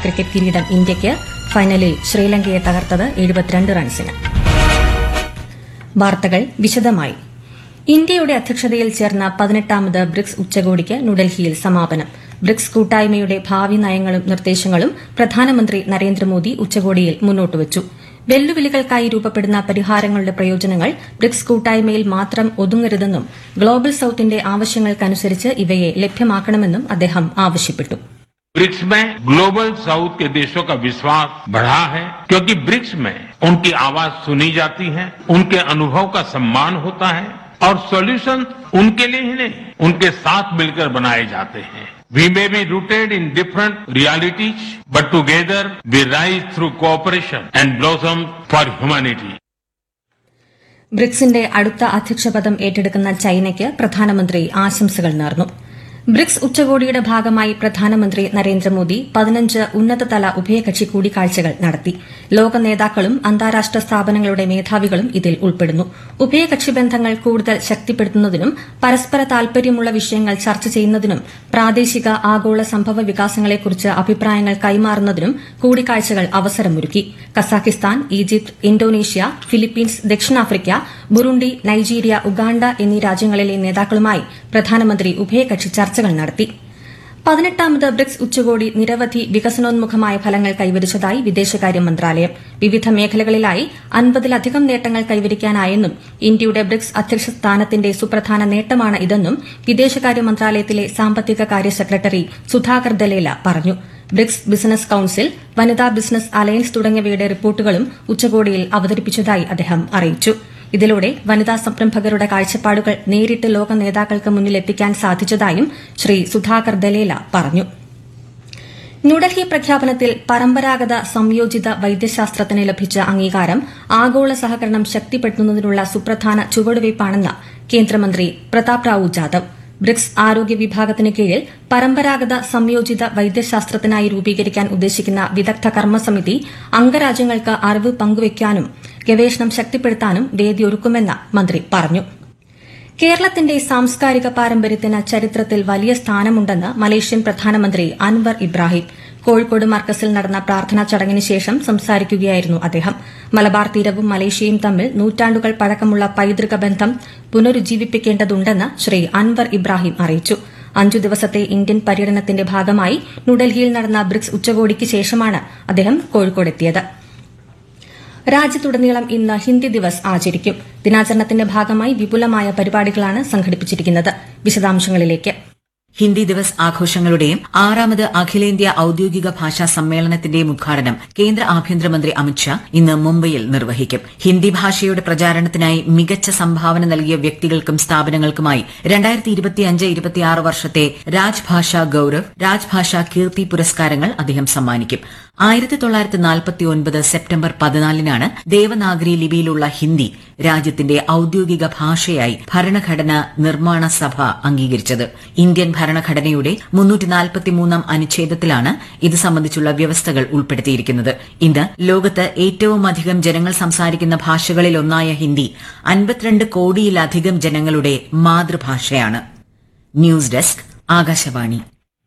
cricket കിരീടം ഇന്ത്യയ്ക്ക് ഫൈനലിൽ ശ്രീലങ്കയെ തകർത്തത് എഴുപത്തിരണ്ട് റൺസിന് വാർത്തകൾ വിശദമായി ഇന്ത്യയുടെ അധ്യക്ഷതയിൽ ചേർന്ന പതിനെട്ടാമത് ബ്രിക്സ് ഉച്ചകോടിക്ക് ന്യൂഡൽഹിയിൽ സമാപനം ബ്രിക്സ് കൂട്ടായ്മയുടെ ഭാവി നയങ്ങളും നിർദ്ദേശങ്ങളും പ്രധാനമന്ത്രി നരേന്ദ്രമോദി ഉച്ചകോടിയിൽ മുന്നോട്ടുവച്ചു വെല്ലുവിളികൾക്കായി രൂപപ്പെടുന്ന പരിഹാരങ്ങളുടെ പ്രയോജനങ്ങൾ ബ്രിക്സ് കൂട്ടായ്മയിൽ മാത്രം ഒതുങ്ങരുതെന്നും ഗ്ലോബൽ സൌത്തിന്റെ ആവശ്യങ്ങൾക്കനുസരിച്ച് ഇവയെ ലഭ്യമാക്കണമെന്നും അദ്ദേഹം ആവശ്യപ്പെട്ടു ब्रिक्स में ग्लोबल साउथ के देशों का विश्वास बढ़ा है क्योंकि ब्रिक्स में उनकी आवाज सुनी जाती है उनके अनुभव का सम्मान होता है और सॉल्यूशन उनके लिए ही नहीं उनके साथ मिलकर बनाए जाते हैं we may be rooted in different realities but together we rise through cooperation and blossom for humanity ബ്രിക്സിന്റെ അടുത്ത അധ്യക്ഷപദം ഏറ്റെടുക്കുന്ന ചൈനയ്ക്ക് പ്രധാനമന്ത്രി ആശംസകൾ നേർന്നു ബ്രിക്സ് ഉച്ചകോടിയുടെ ഭാഗമായി പ്രധാനമന്ത്രി നരേന്ദ്രമോദി പതിനഞ്ച് ഉന്നതതല ഉഭയകക്ഷി കൂടിക്കാഴ്ചകൾ നടത്തി ലോക നേതാക്കളും അന്താരാഷ്ട്ര സ്ഥാപനങ്ങളുടെ മേധാവികളും ഇതിൽ ഉൾപ്പെടുന്നു ഉഭയകക്ഷി ബന്ധങ്ങൾ കൂടുതൽ ശക്തിപ്പെടുത്തുന്നതിനും പരസ്പര താൽപര്യമുള്ള വിഷയങ്ങൾ ചർച്ച ചെയ്യുന്നതിനും പ്രാദേശിക ആഗോള സംഭവ വികാസങ്ങളെക്കുറിച്ച് അഭിപ്രായങ്ങൾ കൈമാറുന്നതിനും കൂടിക്കാഴ്ചകൾ അവസരമൊരുക്കി കസാഖിസ്ഥാൻ ഈജിപ്ത് ഇന്തോനേഷ്യ ഫിലിപ്പീൻസ് ദക്ഷിണാഫ്രിക്ക ബുറുണ്ടി നൈജീരിയ ഉഗാണ്ട എന്നീ രാജ്യങ്ങളിലെ നേതാക്കളുമായി പ്രധാനമന്ത്രി ഉഭയകക്ഷി ചർച്ചകൾ നടത്തി പതിനെട്ടാമത് ബ്രിക്സ് ഉച്ചകോടി നിരവധി വികസനോന്മുഖമായ ഫലങ്ങൾ കൈവരിച്ചതായി വിദേശകാര്യ മന്ത്രാലയം വിവിധ മേഖലകളിലായി അൻപതിലധികം നേട്ടങ്ങൾ കൈവരിക്കാനായെന്നും ഇന്ത്യയുടെ ബ്രിക്സ് അധ്യക്ഷ സ്ഥാനത്തിന്റെ സുപ്രധാന നേട്ടമാണ് ഇതെന്നും വിദേശകാര്യ മന്ത്രാലയത്തിലെ സാമ്പത്തിക കാര്യ സെക്രട്ടറി സുധാകർ ദലേല പറഞ്ഞു ബ്രിക്സ് ബിസിനസ് കൌൺസിൽ വനിതാ ബിസിനസ് അലയൻസ് തുടങ്ങിയവയുടെ റിപ്പോർട്ടുകളും ഉച്ചകോടിയിൽ അവതരിപ്പിച്ചതായി അദ്ദേഹം അറിയിച്ചു ഇതിലൂടെ വനിതാ സംരംഭകരുടെ കാഴ്ചപ്പാടുകൾ നേരിട്ട് ലോക നേതാക്കൾക്ക് മുന്നിൽ എത്തിക്കാൻ സാധിച്ചതായും ശ്രീ സുധാകർ ദലേല പറഞ്ഞു ന്യൂഡൽഹി പ്രഖ്യാപനത്തിൽ പരമ്പരാഗത സംയോജിത വൈദ്യശാസ്ത്രത്തിന് ലഭിച്ച അംഗീകാരം ആഗോള സഹകരണം ശക്തിപ്പെടുത്തുന്നതിനുള്ള സുപ്രധാന ചുവടുവയ്പ്പാണെന്ന് കേന്ദ്രമന്ത്രി പ്രതാപ് റാവു ജാദവ് ബ്രിക്സ് ആരോഗ്യ വിഭാഗത്തിന് കീഴിൽ പരമ്പരാഗത സംയോജിത വൈദ്യശാസ്ത്രത്തിനായി രൂപീകരിക്കാൻ ഉദ്ദേശിക്കുന്ന വിദഗ്ധ കർമ്മസമിതി അംഗരാജ്യങ്ങൾക്ക് അറിവ് പങ്കുവയ്ക്കാനും ഗവേഷണം ശക്തിപ്പെടുത്താനും വേദിയൊരുക്കുമെന്ന് മന്ത്രി പറഞ്ഞു കേരളത്തിന്റെ സാംസ്കാരിക പാരമ്പര്യത്തിന് ചരിത്രത്തിൽ വലിയ സ്ഥാനമുണ്ടെന്ന് മലേഷ്യൻ പ്രധാനമന്ത്രി അൻവർ ഇബ്രാഹിം കോഴിക്കോട് മർക്കസിൽ നടന്ന പ്രാർത്ഥനാ ചടങ്ങിന് ശേഷം സംസാരിക്കുകയായിരുന്നു അദ്ദേഹം മലബാർ തീരവും മലേഷ്യയും തമ്മിൽ നൂറ്റാണ്ടുകൾ പഴക്കമുള്ള പൈതൃക ബന്ധം പുനരുജ്ജീവിപ്പിക്കേണ്ടതുണ്ടെന്ന് ശ്രീ അൻവർ ഇബ്രാഹിം അറിയിച്ചു അഞ്ചു ദിവസത്തെ ഇന്ത്യൻ പര്യടനത്തിന്റെ ഭാഗമായി ന്യൂഡൽഹിയിൽ നടന്ന ബ്രിക്സ് ഉച്ചകോടിക്ക് ശേഷമാണ് അദ്ദേഹം കോഴിക്കോടെത്തിയത് രാജ്യത്തുടനീളം ഇന്ന് ഹിന്ദി ദിവസ് ആചരിക്കും ദിനാചരണത്തിന്റെ ഭാഗമായി വിപുലമായ പരിപാടികളാണ് സംഘടിപ്പിച്ചിരിക്കുന്നത് വിശദാംശങ്ങളിലേക്ക് ഹിന്ദി ദിവസ് ആഘോഷങ്ങളുടെയും ആറാമത് അഖിലേന്ത്യാ ഔദ്യോഗിക ഭാഷാ സമ്മേളനത്തിന്റെയും ഉദ്ഘാടനം കേന്ദ്ര ആഭ്യന്തരമന്ത്രി അമിത്ഷാ ഇന്ന് മുംബൈയിൽ നിർവഹിക്കും ഹിന്ദി ഭാഷയുടെ പ്രചാരണത്തിനായി മികച്ച സംഭാവന നൽകിയ വ്യക്തികൾക്കും സ്ഥാപനങ്ങൾക്കുമായി വർഷത്തെ രാജ്ഭാഷാ ഗൌരവ് രാജ്ഭാഷാ കീർത്തി പുരസ്കാരങ്ങൾ അദ്ദേഹം സമ്മാനിക്കും ആയിരത്തി തൊള്ളായിരത്തി നാൽപ്പത്തി ഒൻപത് സെപ്റ്റംബർ പതിനാലിനാണ് ദേവനാഗരി ലിപിയിലുള്ള ഹിന്ദി രാജ്യത്തിന്റെ ഔദ്യോഗിക ഭാഷയായി ഭരണഘടന നിർമ്മാണ സഭ അംഗീകരിച്ചത് ഇന്ത്യൻ ഭരണഘടനയുടെ മുന്നൂറ്റിനാൽപ്പത്തിമൂന്നാം അനുച്ഛേദത്തിലാണ് ഇത് സംബന്ധിച്ചുള്ള വ്യവസ്ഥകൾ ഉൾപ്പെടുത്തിയിരിക്കുന്നത് ഇന്ന് ലോകത്ത് ഏറ്റവുമധികം ജനങ്ങൾ സംസാരിക്കുന്ന ഭാഷകളിലൊന്നായ ഹിന്ദി അൻപത്തിരണ്ട് കോടിയിലധികം ജനങ്ങളുടെ മാതൃഭാഷയാണ് ന്യൂസ് ഡെസ്ക് ആകാശവാണി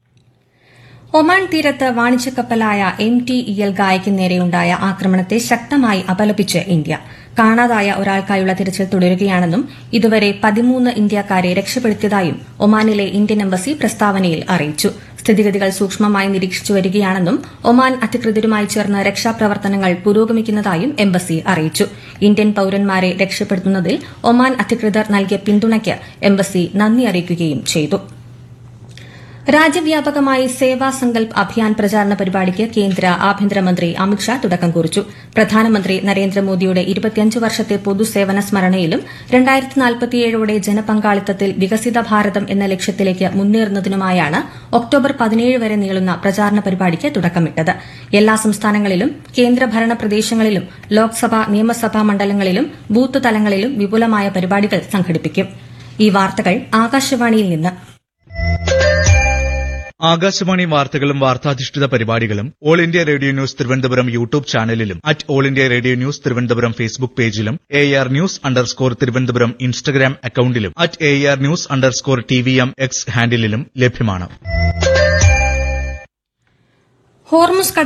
ഒമാൻ തീരത്ത് വാണിജ്യക്കപ്പലായ എം ടി ഇ എൽ ഗായയ്ക്ക് നേരെയുണ്ടായ ആക്രമണത്തെ ശക്തമായി അപലപിച്ച് ഇന്ത്യ കാണാതായ ഒരാൾക്കായുള്ള തിരച്ചിൽ തുടരുകയാണെന്നും ഇതുവരെ പതിമൂന്ന് ഇന്ത്യക്കാരെ രക്ഷപ്പെടുത്തിയതായും ഒമാനിലെ ഇന്ത്യൻ എംബസി പ്രസ്താവനയിൽ അറിയിച്ചു സ്ഥിതിഗതികൾ സൂക്ഷ്മമായി നിരീക്ഷിച്ചു വരികയാണെന്നും ഒമാൻ അധികൃതരുമായി ചേർന്ന് രക്ഷാപ്രവർത്തനങ്ങൾ പുരോഗമിക്കുന്നതായും എംബസി അറിയിച്ചു ഇന്ത്യൻ പൌരന്മാരെ രക്ഷപ്പെടുത്തുന്നതിൽ ഒമാൻ അധികൃതർ നൽകിയ പിന്തുണയ്ക്ക് എംബസി നന്ദി അറിയിക്കുകയും ചെയ്തു രാജ്യവ്യാപകമായി സേവാ സങ്കൽപ് അഭിയാൻ പ്രചാരണ പരിപാടിക്ക് കേന്ദ്ര ആഭ്യന്തരമന്ത്രി അമിത്ഷാ തുടക്കം കുറിച്ചു പ്രധാനമന്ത്രി നരേന്ദ്രമോദിയുടെ ഇരുപത്തിയഞ്ച് വർഷത്തെ പൊതുസേവന സ്മരണയിലും രണ്ടായിരത്തി നാൽപ്പത്തിയേഴോടെ ജനപങ്കാളിത്തത്തിൽ വികസിത ഭാരതം എന്ന ലക്ഷ്യത്തിലേക്ക് മുന്നേറുന്നതിനുമായാണ് ഒക്ടോബർ പതിനേഴ് വരെ നീളുന്ന പ്രചാരണ പരിപാടിക്ക് തുടക്കമിട്ടത് എല്ലാ സംസ്ഥാനങ്ങളിലും കേന്ദ്രഭരണ പ്രദേശങ്ങളിലും ലോക്സഭാ നിയമസഭാ മണ്ഡലങ്ങളിലും ബൂത്ത് തലങ്ങളിലും വിപുലമായ പരിപാടികൾ സംഘടിപ്പിക്കും ഈ വാർത്തകൾ ആകാശവാണിയിൽ നിന്ന് ആകാശവാണി വാർത്തകളും വാർത്താധിഷ്ഠിത പരിപാടികളും All India Radio News Thiruvananthapuram YouTube ചാനലിലും at All India Radio News Thiruvananthapuram Facebook പേജിലും A R news underscore Thiruvananthapuram Instagram അക്കൌണ്ടിലും at A R news underscore T V M X ഹാൻഡിലും ലഭ്യമാണ് ഹോർമുസ്